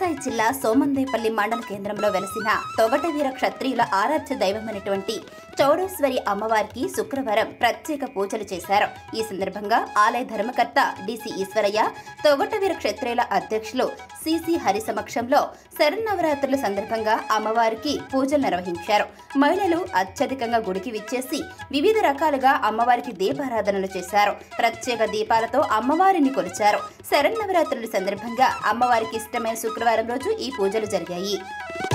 సత్యసాయి జిల్లా సోమందేపల్లి మండల కేంద్రంలో వెలసిన తొగటవీర క్షత్రియుల ఆరాధ్య దైవమైనటువంటి చౌడేశ్వరి అమ్మవారికి శుక్రవారం ప్రత్యేక పూజలు చేశారు ఈ సందర్భంగా ఆలయ ధర్మకర్త డిసి ఈశ్వరయ్య తొగటవీర క్షత్రియుల అధ్యక్షులు సిసి హరి సమక్షంలో శరన్నవరాత్రుల సందర్భంగా అమ్మవారికి పూజలు నిర్వహించారు మహిళలు అత్యధికంగా గుడికి విచ్చేసి వివిధ రకాలుగా అమ్మవారికి దీపారాధనలు చేశారు ప్రత్యేక దీపాలతో అమ్మవారిని కొలిచారు శరన్నవరాత్రుల సందర్భంగా అమ్మవారికి ఇష్టమైన శుక్రవారం రోజు ఈ పూజలు జరిగాయి